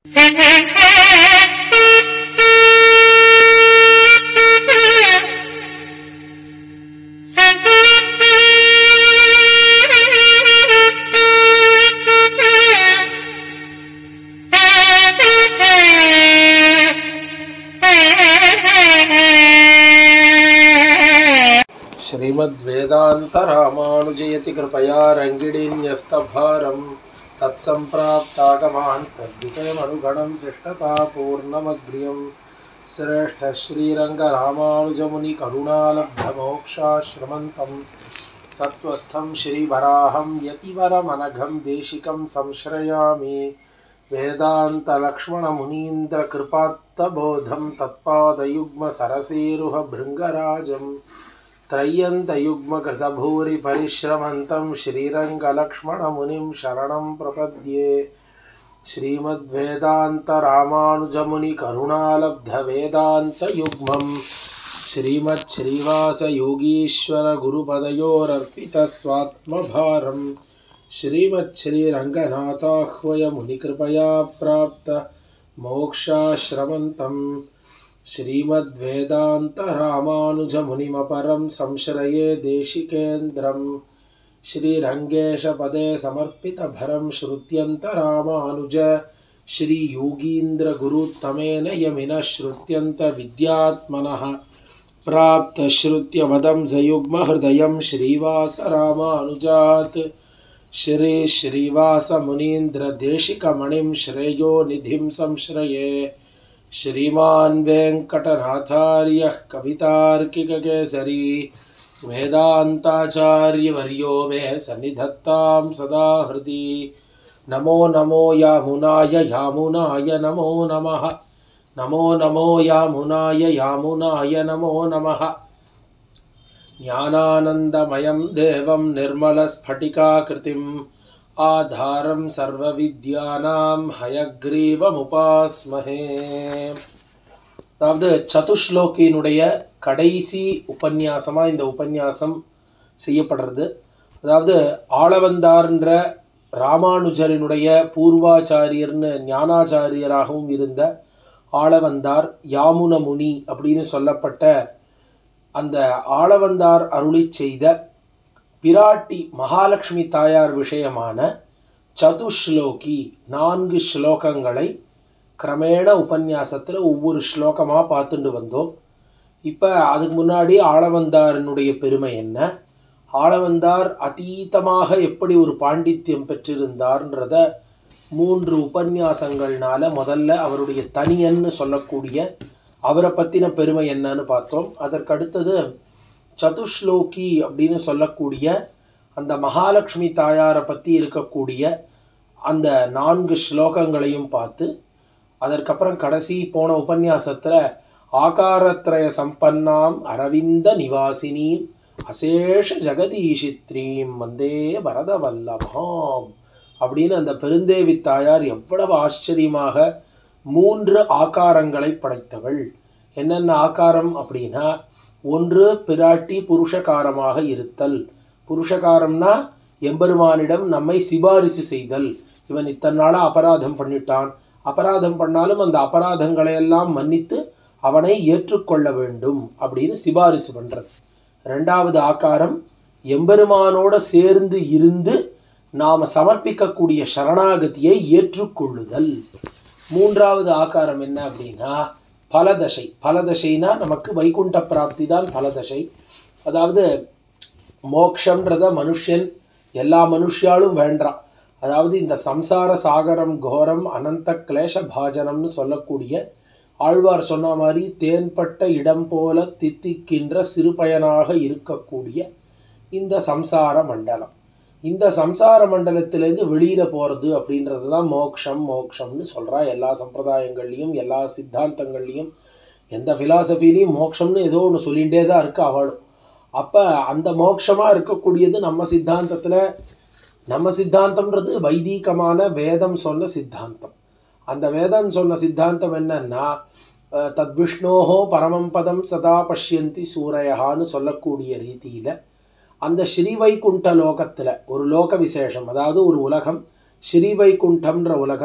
श्रीमद्वेदान्तरामानुजयति कृपया रङ्गिणीन्यस्तभारं तत्सम्प्राप्तागमान् तद्वितयमनुगणं शिष्टतापूर्णमग्र्यं श्रेष्ठश्रीरङ्गरामानुजमुनिकरुणालब्धमोक्षाश्रमन्तं सत्त्वस्थं श्रीवराहं यतिवरमनघं देशिकं संश्रयामि वेदान्तलक्ष्मणमुनीन्द्रकृपात्तबोधं तत्पादयुग्मसरसेरुहभृङ्गराजम् त्रय्यन्तयुग्मकृतभूरिपरिश्रमन्तं श्रीरङ्गलक्ष्मणमुनिं शरणं प्रपद्ये श्रीमद्वेदान्तरामानुजमुनिकरुणालब्धवेदान्तयुग्मं श्रीमच्छ्रीवासयोगीश्वरगुरुपदयोरर्पितस्वात्मभारं श्रीमच्छ्रीरङ्गनाथाह्वयमुनिकृपया प्राप्त मोक्षाश्रमन्तम् श्रीमद्वेदान्तरामानुजमुनिमपरं संश्रये देशिकेन्द्रं श्रीरङ्गेशपदे समर्पितभरं श्रुत्यन्तरामानुज श्रीयोगीन्द्रगुरुत्तमेन यमिनः श्रुत्यन्तविद्यात्मनः प्राप्तश्रुत्यवदं सयुग्महृदयं श्रीवासरामानुजात् श्रीश्रीवासमुनीन्द्रदेशिकमणिं श्रेयो निधिं संश्रये श्रीमान् वेङ्कटनाथार्यः कवितार्किककेसरी वेदान्ताचार्यवर्यो मे सन्निधत्तां सदा हृदि नमो नमो यामुनाय यामुनाय नमो नमः नमो नमो यामुनाय यामुनाय नमो नमः ज्ञानानन्दमयं देवं निर्मलस्फटिकाकृतिम् आधारं सर्वविद्यानां हयग्रीवमुपास्महे அதாவது சதுஷ்லோகியினுடைய கடைசி உபன்யாசமா இந்த உபன்யாசம் செய்யப்படுறது அதாவது ஆளவந்தார்ன்ற ராமானுஜரினுடைய பூர்வாச்சாரியர்னு ஞானாச்சாரியராகவும் இருந்த ஆளவந்தார் யாமுன முனி அப்படின்னு சொல்லப்பட்ட அந்த ஆளவந்தார் அருளி செய்த பிராட்டி மகாலட்சுமி தாயார் விஷயமான சதுஷ்லோகி நான்கு ஸ்லோகங்களை கிரமேண உபன்யாசத்தில் ஒவ்வொரு ஸ்லோகமாக பார்த்துட்டு வந்தோம் இப்போ அதுக்கு முன்னாடி ஆளவந்தாரினுடைய பெருமை என்ன ஆளவந்தார் அதீதமாக எப்படி ஒரு பாண்டித்யம் பெற்றிருந்தார்ன்றத மூன்று உபன்யாசங்கள்னால முதல்ல அவருடைய தனியன்னு சொல்லக்கூடிய அவரை பற்றின பெருமை என்னன்னு பார்த்தோம் அதற்கடுத்தது சதுஷ்லோகி அப்படின்னு சொல்லக்கூடிய அந்த மகாலட்சுமி தாயாரை பற்றி இருக்கக்கூடிய அந்த நான்கு ஸ்லோகங்களையும் பார்த்து அதற்கப்புறம் கடைசி போன உபன்யாசத்தில் ஆகாரத்ரய சம்பன்னாம் அரவிந்த நிவாசினீம் அசேஷ ஜெகதீஷித்ரீம் வந்தே பரத வல்லபாம் அப்படின்னு அந்த பெருந்தேவி தாயார் எவ்வளவு ஆச்சரியமாக மூன்று ஆகாரங்களை படைத்தவள் என்னென்ன ஆகாரம் அப்படின்னா ஒன்று பிராட்டி புருஷகாரமாக இருத்தல் புருஷகாரம்னா எம்பெருமானிடம் நம்மை சிபாரிசு செய்தல் இவன் இத்தனை நாளாக அபராதம் பண்ணிட்டான் அபராதம் பண்ணாலும் அந்த அபராதங்களை எல்லாம் மன்னித்து அவனை ஏற்றுக்கொள்ள வேண்டும் அப்படின்னு சிபாரிசு பண்ணுறது ரெண்டாவது ஆக்காரம் எம்பெருமானோட சேர்ந்து இருந்து நாம் சமர்ப்பிக்கக்கூடிய சரணாகதியை ஏற்றுக்கொள்ளுதல் மூன்றாவது ஆக்காரம் என்ன அப்படின்னா பலதசை பலதசைனா நமக்கு வைகுண்ட பிராப்தி தான் பலதசை அதாவது மோக்ஷன்றத மனுஷன் எல்லா மனுஷியாலும் வேண்டாம் அதாவது இந்த சம்சார சாகரம் கோரம் அனந்த கிளேஷ பாஜனம்னு சொல்லக்கூடிய ஆழ்வார் சொன்ன மாதிரி தேன்பட்ட இடம் போல தித்திக்கின்ற சிறுபயனாக இருக்கக்கூடிய இந்த சம்சார மண்டலம் இந்த சம்சார மண்டலத்திலேருந்து வெளியில் போகிறது அப்படின்றது தான் மோக்ஷம் மோக்ஷம்னு சொல்கிறா எல்லா சம்பிரதாயங்கள்லையும் எல்லா சித்தாந்தங்கள்லையும் எந்த ஃபிலாசபிலையும் மோக்ஷம்னு ஏதோ ஒன்று சொல்லிகிட்டே தான் இருக்கு அவளும் அப்போ அந்த மோக்ஷமாக இருக்கக்கூடியது நம்ம சித்தாந்தத்தில் நம்ம சித்தாந்தம்ன்றது வைதீகமான வேதம் சொன்ன சித்தாந்தம் அந்த வேதம் சொன்ன சித்தாந்தம் என்னன்னா அஹ், தத்விஷ்ணோஹோ பரமம் பதம் சதா பஷ்யந்தி சூரையகான்னு சொல்லக்கூடிய ரீதியில் அந்த ஸ்ரீவைகுண்ட லோகத்தில் ஒரு லோக விசேஷம் அதாவது ஒரு உலகம் ஸ்ரீவைகுண்டம்ன்ற உலகம்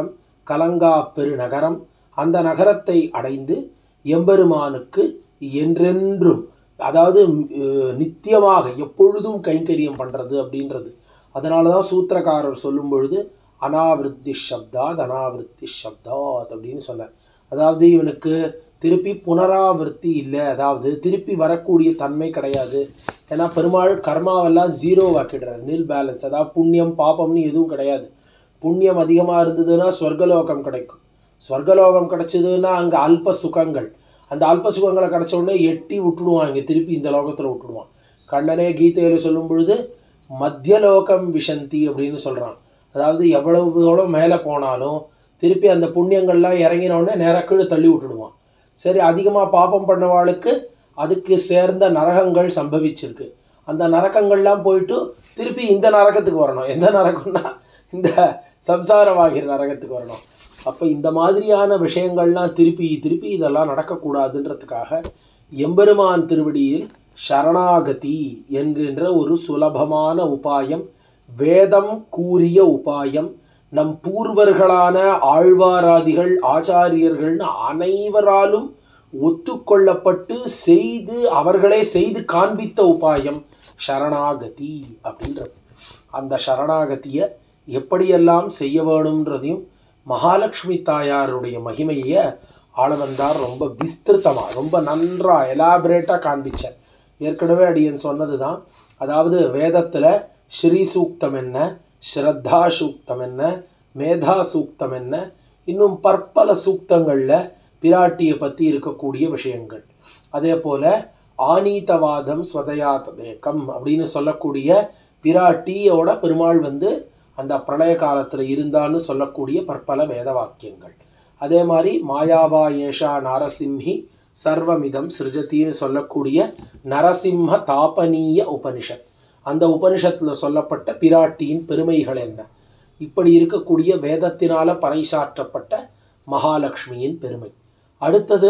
கலங்கா பெருநகரம் அந்த நகரத்தை அடைந்து எம்பெருமானுக்கு என்றென்றும் அதாவது அஹ், நித்தியமாக எப்பொழுதும் கைங்கரியம் பண்ணுறது அப்படின்றது அதனால தான் சூத்திரக்காரர் சொல்லும் பொழுது அனாவிருத்தி சப்தாத் அனாவிருத்தி சப்தாத் அப்படின்னு சொன்னார் அதாவது இவனுக்கு திருப்பி புனராவிருத்தி இல்லை அதாவது திருப்பி வரக்கூடிய தன்மை கிடையாது ஏன்னா பெருமாள் கர்மாவெல்லாம் ஜீரோ ஆக்கிடுறார் நில் பேலன்ஸ் அதாவது புண்ணியம் பாபம்னு எதுவும் கிடையாது புண்ணியம் அதிகமாக இருந்ததுன்னா ஸ்வர்கலோகம் கிடைக்கும் ஸ்வர்கலோகம் கிடைச்சதுன்னா அங்கே அல்ப சுகங்கள் அந்த அல்ப சுகங்களை கிடைச்ச உடனே எட்டி விட்டுடுவான் இங்கே திருப்பி இந்த லோகத்தில் விட்டுடுவான் கண்ணனே கீதையில் சொல்லும் பொழுது மத்தியலோகம் விஷந்தி அப்படின்னு சொல்கிறான் அதாவது எவ்வளவு எவ்வளோ மேலே போனாலும் திருப்பி அந்த புண்ணியங்கள்லாம் இறங்கின உடனே நேராக கீழே தள்ளி விட்டுடுவான் சரி அதிகமாக பாபம் பண்ணவாளுக்கு அதுக்கு சேர்ந்த நரகங்கள் சம்பவிச்சிருக்கு அந்த நரகங்கள்லாம் போயிட்டு திருப்பி இந்த நரகத்துக்கு வரணும் எந்த நரகம்னா இந்த சம்சாரமாகிற நரகத்துக்கு வரணும் அப்போ இந்த மாதிரியான விஷயங்கள்லாம் திருப்பி திருப்பி இதெல்லாம் நடக்கக்கூடாதுன்றதுக்காக எம்பெருமான் திருவடியில் சரணாகதி என்கின்ற ஒரு சுலபமான உபாயம் வேதம் கூறிய உபாயம் நம் பூர்வர்களான ஆழ்வாராதிகள் ஆச்சாரியர்கள்னு அனைவராலும் ஒத்துக்கொள்ளப்பட்டு செய்து அவர்களே செய்து காண்பித்த உபாயம் சரணாகதி அப்படின்றது அந்த சரணாகதியை எப்படியெல்லாம் செய்ய வேணுன்றதையும் மகாலட்சுமி தாயாருடைய மகிமையை ஆளவந்தார் ரொம்ப விஸ்திருத்தமாக ரொம்ப நன்றாக எலாபரேட்டாக காண்பிச்சார் ஏற்கனவே அடியன் சொன்னது தான் அதாவது வேதத்தில் ஸ்ரீ சூக்தம் என்ன ஸ்ரத்தா சூக்தம் என்ன மேதா சூக்தம் என்ன இன்னும் பற்பல சூக்தங்களில் பிராட்டியை பற்றி இருக்கக்கூடிய விஷயங்கள் அதே போல் ஆனீதவாதம் ஸ்வதயாதேக்கம் அப்படின்னு சொல்லக்கூடிய பிராட்டியோட பெருமாள் வந்து அந்த பிரளய காலத்தில் இருந்தான்னு சொல்லக்கூடிய பற்பல வேத வாக்கியங்கள் அதே மாதிரி மாயாவா ஏஷா நாரசிம்ஹி சர்வமிதம் சிருஜத்தின்னு சொல்லக்கூடிய நரசிம்ம தாபனீய உபனிஷத் அந்த உபனிஷத்தில் சொல்லப்பட்ட பிராட்டியின் பெருமைகள் என்ன இப்படி இருக்கக்கூடிய வேதத்தினால பறைசாற்றப்பட்ட மகாலட்சுமியின் பெருமை அடுத்தது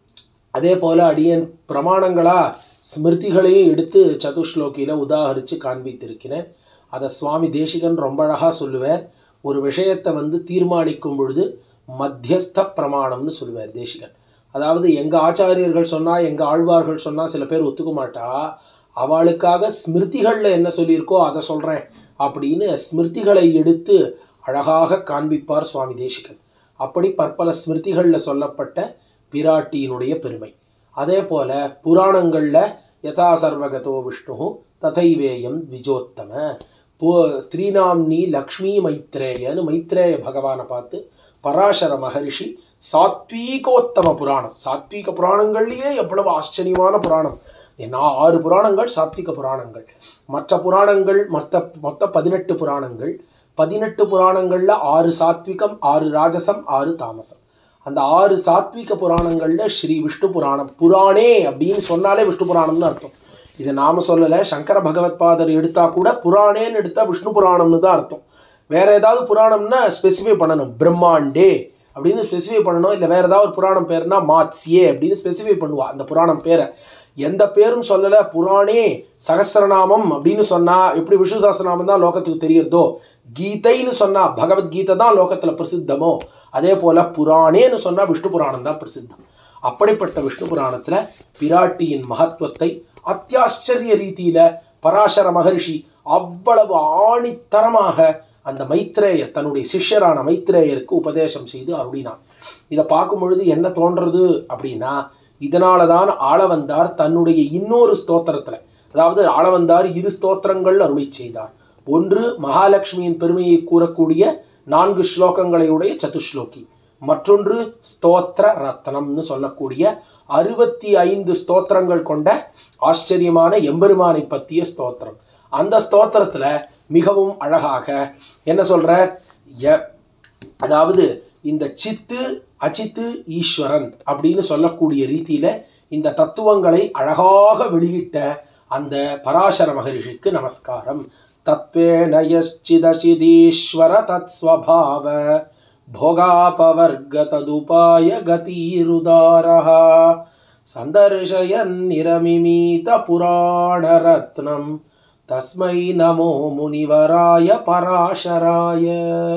அதே போல் அடியன் பிரமாணங்களா ஸ்மிருதிகளையும் எடுத்து சதுஸ்லோகியில் உதாகரித்து காண்பித்திருக்கிறேன் அதை சுவாமி தேசிகன் ரொம்ப அழகாக சொல்லுவார் ஒரு விஷயத்தை வந்து தீர்மானிக்கும் பொழுது மத்தியஸ்த பிரமாணம்னு சொல்லுவார் தேசிகன் அதாவது எங்கள் ஆச்சாரியர்கள் சொன்னால் எங்கள் ஆழ்வார்கள் சொன்னால் சில பேர் ஒத்துக்க மாட்டா அவளுக்காக ஸ்மிருதிகளில் என்ன சொல்லியிருக்கோ அதை சொல்கிறேன் அப்படின்னு ஸ்மிருதிகளை எடுத்து அழகாக காண்பிப்பார் சுவாமி தேசிகன் அப்படி பற்பல ஸ்மிருதிகளில் சொல்லப்பட்ட பிராட்டியினுடைய பெருமை அதே போல புராணங்களில் யதா சர்வகதோ விஷ்ணு ததைவேயம் த்விஜோத்தம போ ஸ்ரீநாம்னி லக்ஷ்மி மைத்ரேயன்னு மைத்ரேய பகவானை பார்த்து பராசர மகரிஷி சாத்வீகோத்தம புராணம் சாத்வீக புராணங்கள்லேயே எவ்வளவு ஆச்சரியமான புராணம் ஏன்னா ஆறு புராணங்கள் சாத்விக புராணங்கள் மற்ற புராணங்கள் மற்ற மொத்த பதினெட்டு புராணங்கள் பதினெட்டு புராணங்களில் ஆறு சாத்விகம் ஆறு ராஜசம் ஆறு தாமசம் அந்த ஆறு சாத்விக புராணங்களில் ஸ்ரீ விஷ்ணு புராணம் புராணே அப்படின்னு சொன்னாலே விஷ்ணு புராணம்னு அர்த்தம் இது நாம சொல்லலை சங்கர பகவத்பாதர் எடுத்தா கூட புராணேன்னு எடுத்தா விஷ்ணு புராணம்னு தான் அர்த்தம் வேற ஏதாவது புராணம்னா ஸ்பெசிஃபை பண்ணணும் பிரம்மாண்டே அப்படின்னு ஸ்பெசிஃபை பண்ணணும் இல்லை வேற ஏதாவது ஒரு புராணம் பேர்னா மாத்ஸ்யே அப்படின்னு ஸ்பெசிஃபை பண்ணுவா அந்த புராணம் பேரை எந்த பேரும் சொல்லலை புராணே சகசிரநாமம் அப்படின்னு சொன்னா எப்படி விஷ்ணு சகசிரநாமம் தான் லோகத்துக்கு தெரியறதோ கீதைன்னு சொன்னா பகவத்கீதை தான் லோகத்தில் பிரசித்தமோ அதே போல புராணேன்னு சொன்னா விஷ்ணு புராணம் தான் பிரசித்தம் அப்படிப்பட்ட விஷ்ணு புராணத்துல பிராட்டியின் மகத்துவத்தை அத்தியாச்சரிய ரீதியில பராசர மகரிஷி அவ்வளவு ஆணித்தரமாக அந்த மைத்ரேயர் தன்னுடைய சிஷ்யரான மைத்ரேயருக்கு உபதேசம் செய்து அருளினார் இதை பார்க்கும் பொழுது என்ன தோன்றது அப்படின்னா இதனால தான் ஆளவந்தார் தன்னுடைய இன்னொரு ஸ்தோத்திரத்துல அதாவது ஆளவந்தார் இரு ஸ்தோத்திரங்கள் அருளி செய்தார் ஒன்று மகாலட்சுமியின் பெருமையை கூறக்கூடிய நான்கு ஸ்லோகங்களை உடைய சதுஸ்லோகி மற்றொன்று ஸ்தோத்திர ரத்னம்னு சொல்லக்கூடிய அறுபத்தி ஐந்து ஸ்தோத்திரங்கள் கொண்ட ஆச்சரியமான எம்பெருமானை பற்றிய ஸ்தோத்திரம் அந்த ஸ்தோத்திரத்துல மிகவும் அழகாக என்ன சொல்ற ய- அதாவது இந்த சித்து அச்சித்து ஈஸ்வரன் அப்படின்னு சொல்லக்கூடிய ரீதியில இந்த தத்துவங்களை அழகாக வெளியிட்ட அந்த பராசர மகரிஷிக்கு நமஸ்காரம் தத்வேன யச்சிதசிதீஸ்வர தத்ஸ்வபாவ भोगापवर्ग तदुपाय गतिरुदारः सन्दर्शयन् निरमिमीतपुराणरत्नं तस्मै नमो मुनिवराय पराशराय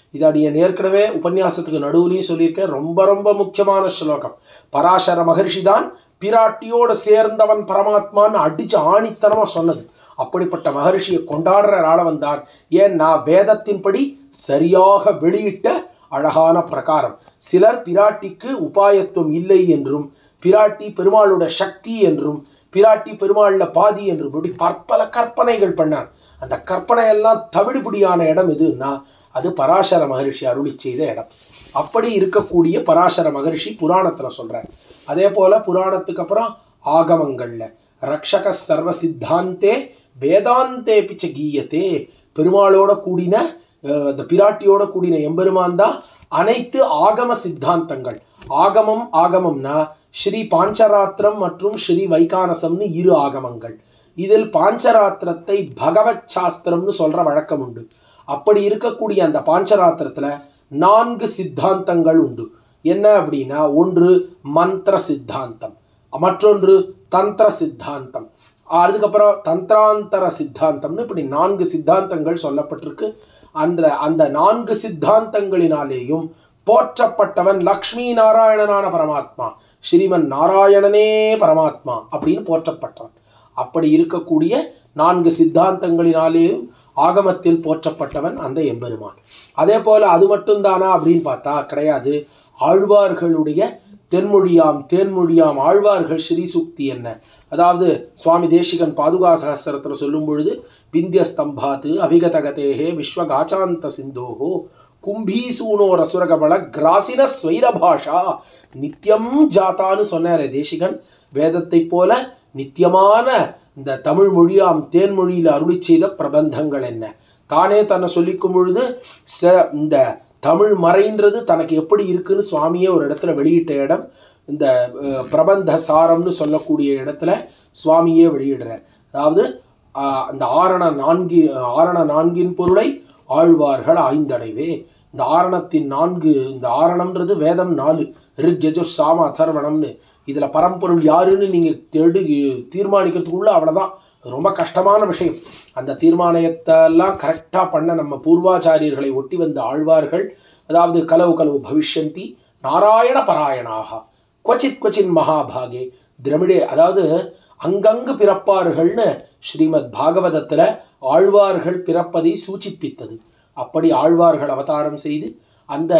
இது அடியன் ஏற்கனவே உபன்யாசத்துக்கு நடுவுலையும் சொல்லியிருக்கேன் ரொம்ப ரொம்ப முக்கியமான ஸ்லோகம் பராசர மகர்ஷி தான் பிராட்டியோட சேர்ந்தவன் பரமாத்மான்னு அடிச்சு ஆணித்தனமா சொன்னது அப்படிப்பட்ட மகர்ஷியை கொண்டாடுற ஆள வந்தார் ஏன்னா வேதத்தின்படி சரியாக வெளியிட்ட அழகான பிரகாரம் சிலர் பிராட்டிக்கு உபாயத்துவம் இல்லை என்றும் பிராட்டி பெருமாளோட சக்தி என்றும் பிராட்டி பெருமாள்ல பாதி என்றும் இப்படி பற்பல கற்பனைகள் பண்ணார் அந்த கற்பனையெல்லாம் தவிடுபடியான இடம் எதுன்னா அது பராசர மகரிஷி அருளி செய்த இடம் அப்படி இருக்கக்கூடிய பராசர மகரிஷி புராணத்துல சொல்றார் அதே போல புராணத்துக்கு அப்புறம் ஆகமங்கள்ல ரக்ஷக சர்வ சித்தாந்தே வேதாந்தே பிச்ச கீயத்தே பெருமாளோட கூடின அஹ், அந்த பிராட்டியோட கூடின எம்பெருமான் தான் அனைத்து ஆகம சித்தாந்தங்கள் ஆகமம் ஆகமம்னா ஸ்ரீ பாஞ்சராத்திரம் மற்றும் ஸ்ரீ வைகானசம்னு இரு ஆகமங்கள் இதில் பாஞ்சராத்திரத்தை பகவத் சாஸ்திரம்னு சொல்ற வழக்கம் உண்டு அப்படி இருக்கக்கூடிய அந்த பாஞ்சராத்திரத்துல நான்கு சித்தாந்தங்கள் உண்டு என்ன அப்படின்னா ஒன்று மந்திர சித்தாந்தம் மற்றொன்று தந்திர சித்தாந்தம் அதுக்கப்புறம் தந்திராந்தர சித்தாந்தம்னு இப்படி நான்கு சித்தாந்தங்கள் சொல்லப்பட்டிருக்கு அந்த அந்த நான்கு சித்தாந்தங்களினாலேயும் போற்றப்பட்டவன் லக்ஷ்மி நாராயணனான பரமாத்மா ஸ்ரீமன் நாராயணனே பரமாத்மா அப்படின்னு போற்றப்பட்டவன் அப்படி இருக்கக்கூடிய நான்கு சித்தாந்தங்களினாலேயும் ஆகமத்தில் போற்றப்பட்டவன் அந்த எம்பெருமான் அதே போல அது மட்டும்தானா அப்படின்னு பார்த்தா கிடையாது ஆழ்வார்களுடைய தென்மொழியாம் தேன்மொழியாம் ஆழ்வார்கள் ஸ்ரீ சுக்தி என்ன அதாவது சுவாமி தேசிகன் பாதுகா சகஸ்திரத்தில் சொல்லும் பொழுது விந்திய ஸ்தம்பாத்து அபிகதகதேகே விஸ்வகாச்சாந்த சிந்தோஹோ கும்பீசூனோ ரசுரகபல கிராசின ஸ்வைரபாஷா நித்தியம் ஜாத்தான்னு சொன்னாரே தேசிகன் வேதத்தை போல நித்தியமான இந்த தமிழ் மொழியாம் தேன்மொழியில் அருளி செய்த பிரபந்தங்கள் என்ன தானே தன்னை சொல்லிக்கும் பொழுது ச இந்த தமிழ் மறைன்றது தனக்கு எப்படி இருக்குன்னு சுவாமியே ஒரு இடத்துல வெளியிட்ட இடம் இந்த அஹ், பிரபந்த சாரம்னு சொல்லக்கூடிய இடத்துல சுவாமியே வெளியிடுறார் அதாவது ஆஹ், அந்த ஆரண நான்கி ஆரண நான்கின் பொருளை ஆழ்வார்கள் ஆய்ந்தடைவே இந்த ஆரணத்தின் நான்கு இந்த ஆரணம்ன்றது வேதம் நாலு ரிக் யஜுர் சாம அதர்வணம்னு இதில் பரம்பொருள் யாருன்னு நீங்கள் தேடி தீர்மானிக்கிறதுக்குள்ள அவ்வளோதான் ரொம்ப கஷ்டமான விஷயம் அந்த தீர்மானத்தெல்லாம் கரெக்டாக பண்ண நம்ம பூர்வாச்சாரியர்களை ஒட்டி வந்த ஆழ்வார்கள் அதாவது கலவு கலவு பவிஷ்யந்தி நாராயண பராயணாக கொச்சித் கொச்சின் மகாபாகே திரமிடே அதாவது அங்கங்கு பிறப்பார்கள்னு ஸ்ரீமத் பாகவதத்தில் ஆழ்வார்கள் பிறப்பதை சூச்சிப்பித்தது அப்படி ஆழ்வார்கள் அவதாரம் செய்து அந்த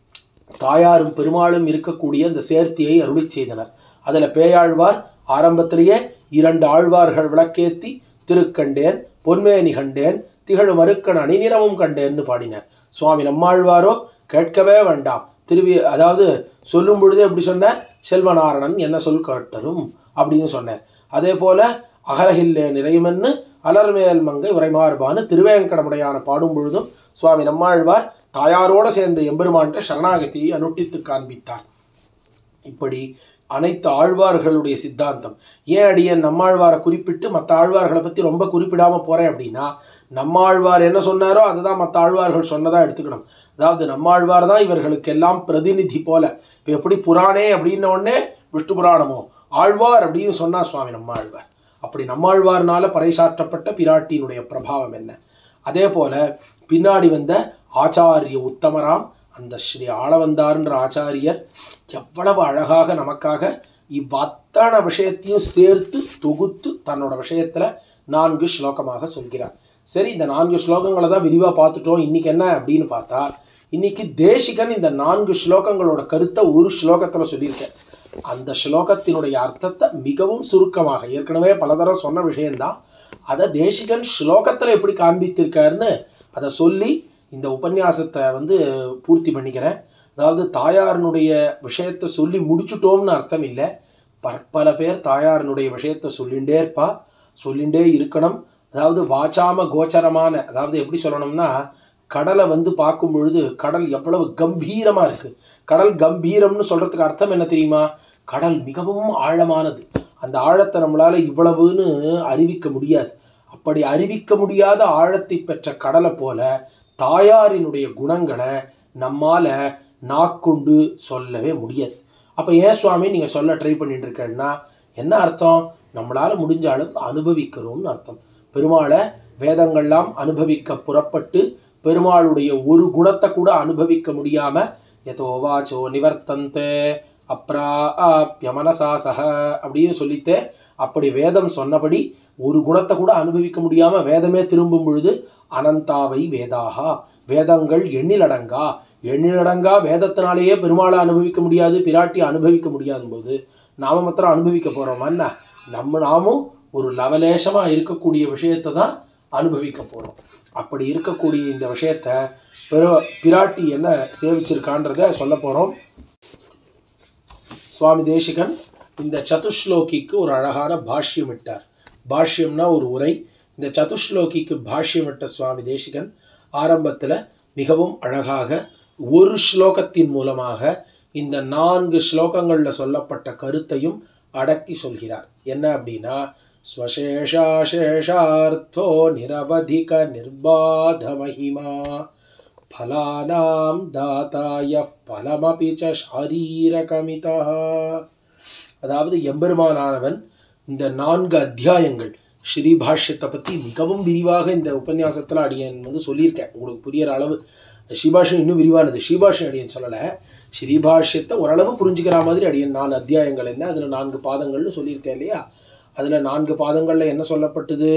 தாயாரும் பெருமாளும் இருக்கக்கூடிய அந்த சேர்த்தியை அருளி செய்தனர் அதில் பேயாழ்வார் ஆரம்பத்திலேயே இரண்டு ஆழ்வார்கள் விளக்கேத்தி திருக்கண்டேன் பொன்மேனி கண்டேன் திகழ் மறுக்கன் அணிநிறமும் கண்டேன்னு பாடினார் சுவாமி நம்மாழ்வாரோ கேட்கவே வேண்டாம் திருவி அதாவது சொல்லும் பொழுதே எப்படி சொன்னார் செல்வநாரணன் என்ன சொல் கேட்டலும் அப்படின்னு சொன்னார் அதே போல அகலகில்லே நிறையுமென்னு அலர்மேல் மங்கை உரைமார்பான்னு திருவேங்கடமுடையான பாடும் பொழுதும் சுவாமி நம்மாழ்வார் தாயாரோட சேர்ந்த எம்பெருமான்கிட்ட சரணாகதியை அனுட்டித்து காண்பித்தார் இப்படி அனைத்து ஆழ்வார்களுடைய சித்தாந்தம் ஏன் அடியேன் நம்மாழ்வாரை குறிப்பிட்டு மற்ற ஆழ்வார்களை பற்றி ரொம்ப குறிப்பிடாமல் போகிறேன் அப்படின்னா நம்மாழ்வார் என்ன சொன்னாரோ அதை தான் மற்ற ஆழ்வார்கள் சொன்னதாக எடுத்துக்கணும் அதாவது நம்மாழ்வார் தான் இவர்களுக்கெல்லாம் பிரதிநிதி போல இப்போ எப்படி புராணே அப்படின்ன உடனே விஷ்ணு புராணமோ ஆழ்வார் அப்படின்னு சொன்னார் சுவாமி நம்மாழ்வார் அப்படி நம்மாழ்வார்னால பறைசாற்றப்பட்ட பிராட்டியினுடைய பிரபாவம் என்ன அதே போல பின்னாடி வந்த ஆச்சாரிய உத்தமராம் அந்த ஸ்ரீ ஆளவந்தார்ன்ற ஆச்சாரியர் எவ்வளவு அழகாக நமக்காக இவ்வத்தனை விஷயத்தையும் சேர்த்து தொகுத்து தன்னோட விஷயத்துல நான்கு ஸ்லோகமாக சொல்கிறார் சரி இந்த நான்கு ஸ்லோகங்களை தான் விரிவாக பார்த்துட்டோம் இன்னைக்கு என்ன அப்படின்னு பார்த்தா இன்னைக்கு தேசிகன் இந்த நான்கு ஸ்லோகங்களோட கருத்தை ஒரு ஸ்லோகத்துல சொல்லியிருக்கேன் அந்த ஸ்லோகத்தினுடைய அர்த்தத்தை மிகவும் சுருக்கமாக ஏற்கனவே பலதரம் சொன்ன விஷயம்தான் அதை தேசிகன் ஸ்லோகத்துல எப்படி காண்பித்திருக்காருன்னு அதை சொல்லி இந்த உபன்யாசத்தை வந்து பூர்த்தி பண்ணிக்கிறேன் அதாவது தாயாரினுடைய விஷயத்தை சொல்லி முடிச்சுட்டோம்னு அர்த்தம் இல்லை பற்பல பேர் தாயாரினுடைய விஷயத்தை சொல்லிகிட்டே இருப்பா சொல்லிகிட்டே இருக்கணும் அதாவது வாச்சாம கோச்சரமான அதாவது எப்படி சொல்லணும்னா கடலை வந்து பார்க்கும் பொழுது கடல் எவ்வளவு கம்பீரமாக இருக்குது கடல் கம்பீரம்னு சொல்கிறதுக்கு அர்த்தம் என்ன தெரியுமா கடல் மிகவும் ஆழமானது அந்த ஆழத்தை நம்மளால் இவ்வளவுன்னு அறிவிக்க முடியாது அப்படி அறிவிக்க முடியாத ஆழத்தை பெற்ற கடலை போல தாயாரினுடைய குணங்களை நம்மால் நாக்கொண்டு சொல்லவே முடியாது அப்போ ஏன் சுவாமி நீங்கள் சொல்ல ட்ரை பண்ணிட்டு இருக்கேன்னா என்ன அர்த்தம் நம்மளால் முடிஞ்ச அளவு அனுபவிக்கிறோம்னு அர்த்தம் பெருமாளை வேதங்கள்லாம் அனுபவிக்க புறப்பட்டு பெருமாளுடைய ஒரு குணத்தை கூட அனுபவிக்க முடியாம யதோவாச்சோ நிவர்த்தந்தே அப்ராப்ய மனசா சக அப்படின்னு சொல்லிட்டு அப்படி வேதம் சொன்னபடி ஒரு குணத்தை கூட அனுபவிக்க முடியாம வேதமே திரும்பும் பொழுது அனந்தாவை வேதாகா வேதங்கள் எண்ணிலடங்கா எண்ணிலடங்கா வேதத்தினாலேயே பெருமாளை அனுபவிக்க முடியாது பிராட்டி அனுபவிக்க முடியாத போது நாம மாத்திரம் அனுபவிக்க போறோமா என்ன நம்ம நாமும் ஒரு லவலேசமா இருக்கக்கூடிய விஷயத்தை தான் அனுபவிக்க போறோம் அப்படி இருக்கக்கூடிய இந்த விஷயத்த பிற பிராட்டி என்ன சேவிச்சிருக்கான்றத சொல்ல போறோம் சுவாமி தேசிகன் இந்த சதுஸ்லோகிக்கு ஒரு அழகான பாஷ்யம் இட்டார் பாஷ்யம்னா ஒரு உரை இந்த சதுஸ்லோகிக்கு பாஷ்யமிட்ட சுவாமி தேசிகன் ஆரம்பத்தில் மிகவும் அழகாக ஒரு ஸ்லோகத்தின் மூலமாக இந்த நான்கு ஸ்லோகங்களில் சொல்லப்பட்ட கருத்தையும் அடக்கி சொல்கிறார் என்ன அப்படின்னா ஸ்வசேஷாசேஷார்த்தோ நிரவதிக நிர்பாத மகிமா ஃபலானாம் தாத்தாய பலமபி ச சாரீரகமிதா அதாவது எம்பெருமானானவன் இந்த நான்கு அத்தியாயங்கள் ஸ்ரீபாஷ்யத்தை பற்றி மிகவும் விரிவாக இந்த உபன்யாசத்தில் அடியன் வந்து சொல்லியிருக்கேன் உங்களுக்கு புரியிற அளவு ஸ்ரீபாஷ்யம் இன்னும் விரிவானது ஸ்ரீபாஷ்யம் அடியன் சொல்லலை ஸ்ரீபாஷ்யத்தை ஓரளவு புரிஞ்சுக்கிற மாதிரி அடியன் நாலு அத்தியாயங்கள் என்ன அதில் நான்கு பாதங்கள்னு சொல்லியிருக்கேன் இல்லையா அதில் நான்கு பாதங்களில் என்ன சொல்லப்பட்டது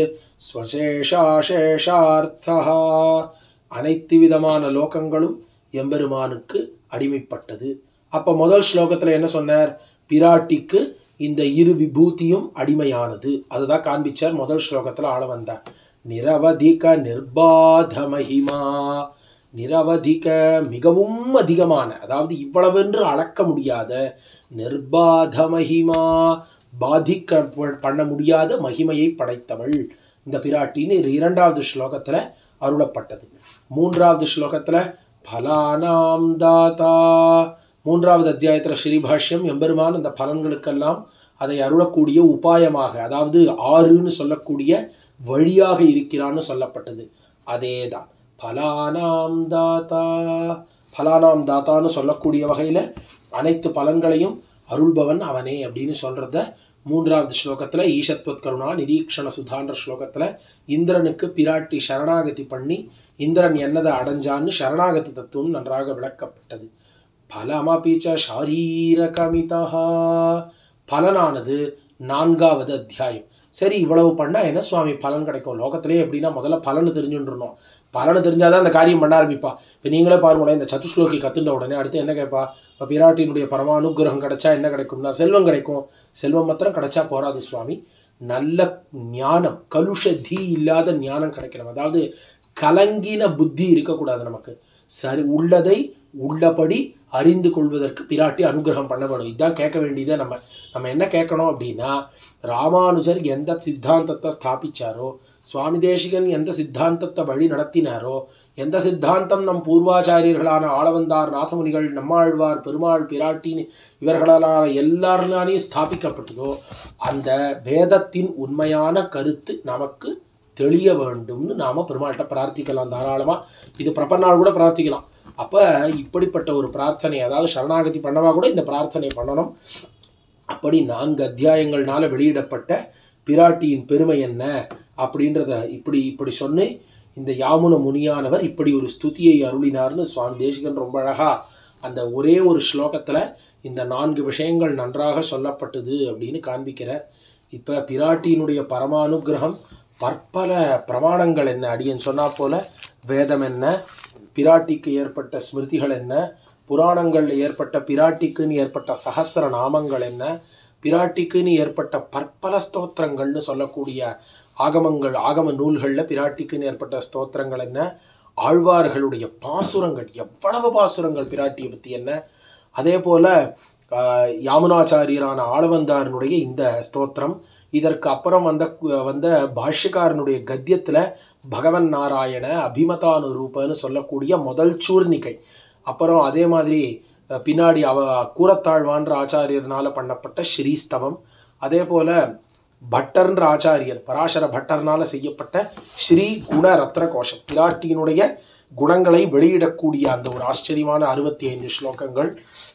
ஸ்வசேஷாசேஷார்த்தா அனைத்து விதமான லோகங்களும் எம்பெருமானுக்கு அடிமைப்பட்டது அப்போ முதல் ஸ்லோகத்தில் என்ன சொன்னார் பிராட்டிக்கு இந்த இரு விபூதியும் அடிமையானது அதுதான் காண்பிச்சார் முதல் ஸ்லோகத்தில் ஆள வந்தார் நிரவதிக நிர்பாத மகிமா நிரவதிக மிகவும் அதிகமான அதாவது இவ்வளவென்று அளக்க முடியாத நிர்பாத மகிமா பாதிக்க பண்ண முடியாத மகிமையை படைத்தவள் இந்த பிராட்டின்னு இரண்டாவது ஸ்லோகத்தில் அருளப்பட்டது மூன்றாவது ஸ்லோகத்தில் பலானாம் தாத்தா மூன்றாவது அத்தியாயத்தில் ஸ்ரீபாஷ்யம் எம்பெருமான் அந்த பலன்களுக்கெல்லாம் அதை அருளக்கூடிய உபாயமாக அதாவது ஆறுன்னு சொல்லக்கூடிய வழியாக இருக்கிறான்னு சொல்லப்பட்டது அதே தான் பலானாம் தாத்தா பலானாம் தாத்தான்னு சொல்லக்கூடிய வகையில் அனைத்து பலன்களையும் அருள்பவன் அவனே அப்படின்னு சொல்கிறத மூன்றாவது ஸ்லோகத்தில் ஈஷத்வத் கருணா நிரீக்ஷண சுதான்ற ஸ்லோகத்தில் இந்திரனுக்கு பிராட்டி சரணாகதி பண்ணி இந்திரன் என்னதை அடைஞ்சான்னு சரணாகதி தத்துவம் நன்றாக விளக்கப்பட்டது பலமபிச்ச ஷாரீரகமிதா பலனானது நான்காவது அத்தியாயம் சரி இவ்வளவு பண்ணால் என்ன சுவாமி பலன் கிடைக்கும் லோகத்திலே எப்படின்னா முதல்ல பலனை தெரிஞ்சுட்டுருணும் பலனை தெரிஞ்சாதான் அந்த காரியம் பண்ண ஆரம்பிப்பா இப்போ நீங்களே பாருங்களேன் இந்த சதுஸ்லோகி கத்துட்ட உடனே அடுத்து என்ன கேட்பா இப்போ பிராட்டியினுடைய பரமானுகிரகம் கிடைச்சா என்ன கிடைக்கும்னா செல்வம் கிடைக்கும் செல்வம் மாத்திரம் கிடைச்சா போராது சுவாமி நல்ல ஞானம் கலுஷதி இல்லாத ஞானம் கிடைக்கணும் அதாவது கலங்கின புத்தி இருக்கக்கூடாது நமக்கு சரி உள்ளதை உள்ளபடி அறிந்து கொள்வதற்கு பிராட்டி அனுகிரகம் பண்ண வேணும் இதுதான் கேட்க வேண்டியதை நம்ம நம்ம என்ன கேட்கணும் அப்படின்னா ராமானுஜர் எந்த சித்தாந்தத்தை ஸ்தாபிச்சாரோ சுவாமி தேசிகன் எந்த சித்தாந்தத்தை வழி நடத்தினாரோ எந்த சித்தாந்தம் நம் பூர்வாச்சாரியர்களான ஆளவந்தார் நாதமுனிகள் நம்மாழ்வார் பெருமாள் பிராட்டின் இவர்களான எல்லாருனாலையும் ஸ்தாபிக்கப்பட்டதோ அந்த வேதத்தின் உண்மையான கருத்து நமக்கு தெளிய வேண்டும்னு நாம் பெருமாள்கிட்ட பிரார்த்திக்கலாம் தாராளமாக இது பிரபன்னாள் கூட பிரார்த்திக்கலாம் அப்போ இப்படிப்பட்ட ஒரு பிரார்த்தனை அதாவது சரணாகதி பண்ணவா கூட இந்த பிரார்த்தனை பண்ணணும் அப்படி நான்கு அத்தியாயங்கள்னால வெளியிடப்பட்ட பிராட்டியின் பெருமை என்ன அப்படின்றத இப்படி இப்படி சொன்னு இந்த யாமுன முனியானவர் இப்படி ஒரு ஸ்துதியை அருளினார்னு சுவாமி தேசிகன் ரொம்ப அழகாக அந்த ஒரே ஒரு ஸ்லோகத்தில் இந்த நான்கு விஷயங்கள் நன்றாக சொல்லப்பட்டது அப்படின்னு காண்பிக்கிறார் இப்போ பிராட்டியினுடைய பரமானுகிரகம் பற்பல பிரமாணங்கள் என்ன அடியன் சொன்னா போல வேதம் என்ன பிராட்டிக்கு ஏற்பட்ட ஸ்மிருதிகள் என்ன புராணங்களில் ஏற்பட்ட பிராட்டிக்குன்னு ஏற்பட்ட சகசிர நாமங்கள் என்ன பிராட்டிக்குன்னு ஏற்பட்ட பற்பல ஸ்தோத்திரங்கள்னு சொல்லக்கூடிய ஆகமங்கள் ஆகம நூல்களில் பிராட்டிக்குன்னு ஏற்பட்ட ஸ்தோத்திரங்கள் என்ன ஆழ்வார்களுடைய பாசுரங்கள் எவ்வளவு பாசுரங்கள் பிராட்டியை பற்றி என்ன அதே போல் யாமுனாச்சாரியரான ஆளவந்தாரனுடைய இந்த ஸ்தோத்திரம் இதற்கு அப்புறம் வந்த வந்த பாஷ்யக்காரனுடைய கத்தியத்தில் பகவன் நாராயண அபிமதானுரூபன்னு சொல்லக்கூடிய முதல் சூர்ணிகை அப்புறம் அதே மாதிரி பின்னாடி அவ கூரத்தாழ்வான்ற ஆச்சாரியர்னால பண்ணப்பட்ட ஸ்ரீஸ்தவம் அதே போல் பட்டர்ன்ற ஆச்சாரியர் பராசர பட்டர்னால செய்யப்பட்ட ஸ்ரீ குண ரத்ன கோஷம் பிராட்டியினுடைய குணங்களை வெளியிடக்கூடிய அந்த ஒரு ஆச்சரியமான அறுபத்தி ஐந்து ஸ்லோகங்கள்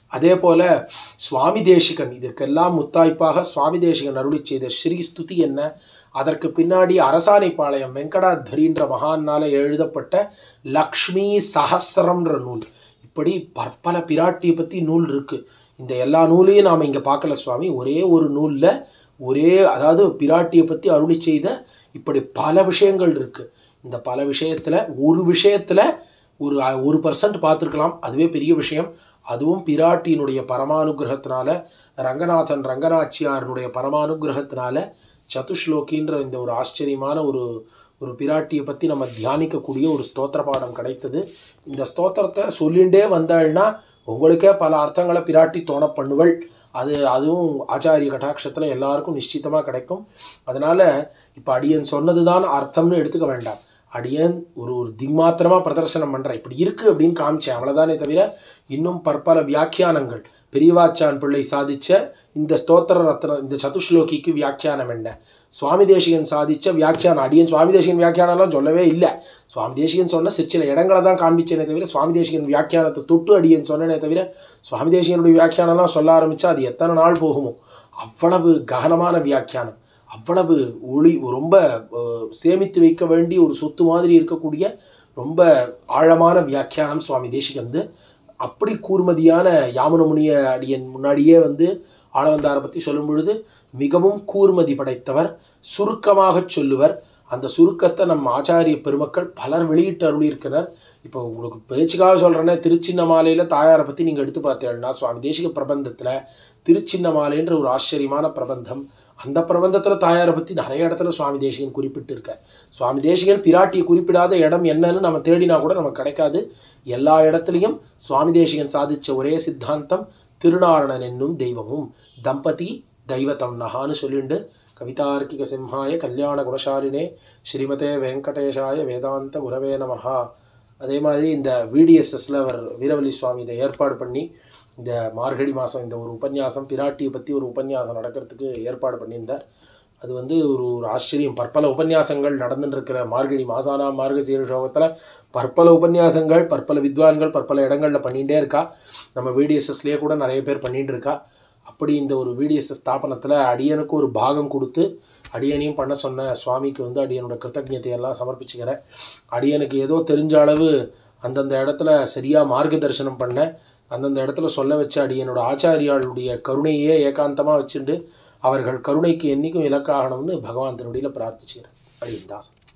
அதே போல சுவாமி தேசிகன் இதற்கெல்லாம் முத்தாய்ப்பாக சுவாமி தேசிகன் அருளி செய்த ஸ்ரீ ஸ்துதி என்ன அதற்கு பின்னாடி அரசாணைப்பாளையம் வெங்கடாத்வரின்ற மகான்னால எழுதப்பட்ட லக்ஷ்மி சஹஸ்ரம்ன்ற நூல் இப்படி பற்பல பிராட்டியை பற்றி நூல் இருக்குது இந்த எல்லா நூலையும் நாம் இங்கே பார்க்கல சுவாமி ஒரே ஒரு நூலில் ஒரே அதாவது பிராட்டியை பற்றி அருளி செய்த இப்படி பல விஷயங்கள் இருக்குது இந்த பல விஷயத்தில் ஒரு விஷயத்தில் ஒரு ஒரு பர்சன்ட் பார்த்துருக்கலாம் அதுவே பெரிய விஷயம் அதுவும் பிராட்டியினுடைய பரமானுகிரகத்தினால ரங்கநாதன் ரங்கநாச்சியாரனுடைய பரமானுகிரகத்தினால சதுஷ்லோகின்ற இந்த ஒரு ஆச்சரியமான ஒரு ஒரு பிராட்டியை பற்றி நம்ம தியானிக்கக்கூடிய ஒரு ஸ்தோத்திர பாடம் கிடைத்தது இந்த ஸ்தோத்திரத்தை சொல்லிண்டே வந்தாள்னா உங்களுக்கே பல அர்த்தங்களை பிராட்டி தோண பண்ணுவள் அது அதுவும் ஆச்சாரிய கட்டாட்சத்தில் எல்லாருக்கும் நிச்சயமாக கிடைக்கும் அதனால் இப்போ அடியன் சொன்னது தான் அர்த்தம்னு எடுத்துக்க வேண்டாம் அடியன் ஒரு ஒரு திங்மாத்திரமாக பிரதர்சனம் பண்ணுறேன் இப்படி இருக்குது அப்படின்னு காமிச்சேன் அவ்வளோதானே தவிர இன்னும் பற்பல வியாக்கியானங்கள் பெரியவாச்சான் பிள்ளை சாதித்த இந்த ஸ்தோத்திர ரத்ன இந்த சதுஷ்லோகிக்கு வியாக்கியானம் என்ன சுவாமி தேசிகன் சாதித்த வியாக்கியானம் அடியன் சுவாமி தேசிகன் வியாக்கியானம்லாம் சொல்லவே இல்லை சுவாமி தேசிகன் சொன்ன சிறு சில இடங்களை தான் காண்பிச்சேனே தவிர சுவாமி தேசிகன் வியாக்கியானத்தை தொட்டு அடியன் சொன்னனே தவிர சுவாமி தேசிகனுடைய வியாக்கியானம்லாம் சொல்ல ஆரம்பித்தா அது எத்தனை நாள் போகுமோ அவ்வளவு ககனமான வியாக்கியானம் அவ்வளவு ஒளி ரொம்ப அஹ், சேமித்து வைக்க வேண்டிய ஒரு சொத்து மாதிரி இருக்கக்கூடிய ரொம்ப ஆழமான வியாக்கியானம் சுவாமி தேசிகந்து அப்படி கூர்மதியான யாமுனமுனிய அடியன் முன்னாடியே வந்து ஆளவந்தாரை பற்றி சொல்லும் பொழுது மிகவும் கூர்மதி படைத்தவர் சுருக்கமாகச் சொல்லுவர் அந்த சுருக்கத்தை நம்ம ஆச்சாரிய பெருமக்கள் பலர் வெளியிட்டு அருளியிருக்கிறார் இப்போ உங்களுக்கு பேச்சுக்காக சொல்கிறேன்னா திருச்சின்னமாலையில் தாயாரை பற்றி நீங்கள் எடுத்து பார்த்தீங்கன்னா சுவாமி தேசிக பிரபந்தத்தில் திருச்சின்னமாலைன்ற ஒரு ஆச்சரியமான பிரபந்தம் அந்த பிரபந்தத்தில் தாயாரை பற்றி நிறைய இடத்துல சுவாமி தேசிகன் குறிப்பிட்டிருக்கார் சுவாமி தேசிகன் பிராட்டியை குறிப்பிடாத இடம் என்னன்னு நம்ம தேடினா கூட நமக்கு கிடைக்காது எல்லா இடத்துலையும் சுவாமி தேசிகன் சாதித்த ஒரே சித்தாந்தம் திருநாரணன் என்னும் தெய்வமும் தம்பதி தெய்வத்தம் நகான்னு சொல்லிண்டு கவிதார்க்கிக சிம்ஹாய கல்யாண குணசாலினே ஸ்ரீமதே வெங்கடேஷாய வேதாந்த குரவே நமஹா அதே மாதிரி இந்த விடிஎஸ்எஸ்ல அவர் வீரவலி சுவாமி இதை ஏற்பாடு பண்ணி இந்த மார்கழி மாதம் இந்த ஒரு உபன்யாசம் பிராட்டியை பற்றி ஒரு உபன்யாசம் நடக்கிறதுக்கு ஏற்பாடு பண்ணியிருந்தார் அது வந்து ஒரு ஒரு ஆச்சரியம் பற்பல உபன்யாசங்கள் நடந்துட்டு இருக்கிற மார்கழி மாசானா மார்கசீர சோகத்தில் பற்பல உபன்யாசங்கள் பற்பல வித்வான்கள் பற்பல இடங்களில் பண்ணிகிட்டே இருக்கா நம்ம விடிஎஸ்எஸ்லேயே கூட நிறைய பேர் பண்ணிட்டு இருக்கா அப்படி இந்த ஒரு விடிஎஸ்எஸ் ஸ்தாபனத்தில் அடியனுக்கு ஒரு பாகம் கொடுத்து அடியனையும் பண்ண சொன்ன சுவாமிக்கு வந்து அடியனோட கிருத்தஜத்தை எல்லாம் சமர்ப்பிச்சுக்கிறேன் அடியனுக்கு ஏதோ தெரிஞ்ச அளவு அந்தந்த இடத்துல சரியாக மார்க்க தரிசனம் பண்ண அந்தந்த இடத்துல சொல்ல வச்ச அடியனோட ஆச்சாரியாளுடைய கருணையே ஏகாந்தமாக வச்சுட்டு அவர்கள் கருணைக்கு என்றைக்கும் இலக்காகணும்னு பகவான் திருவடியில் பிரார்த்திச்சுக்கிறேன் அடியன் தாசன்